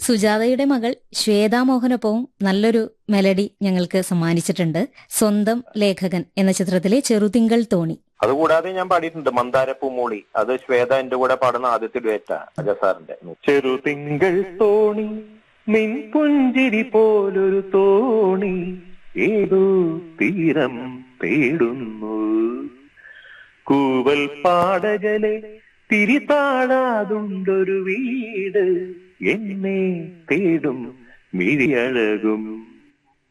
സുജാതയുടെ മകൾ ശ്വേതാ മോഹനൊപ്പവും നല്ലൊരു മെലഡി ഞങ്ങൾക്ക് സമ്മാനിച്ചിട്ടുണ്ട് സ്വന്തം ലേഖകൻ എന്ന ചിത്രത്തിലെ ചെറുതിങ്കൾ തോണി അതുകൂടാതെ ഞാൻ പാടിയിട്ടുണ്ട് മന്ദാരപ്പൂ മൂളി അത് ശ്വേത എന്റെ കൂടെ പാടുന്ന ആദ്യത്തെ ഡുവേറ്റ അജസാറിന്റെ ചെറുതിങ്കൾ തോണി നിൻ പുഞ്ചിരി പോലൊരു തോണി ഏതോ തീരം തേടുന്നു കൂവൽ പാടകലെ തിരിതാഴാതുണ്ടൊരു വീട് എന്നെ തേടും മിഴിയഴകും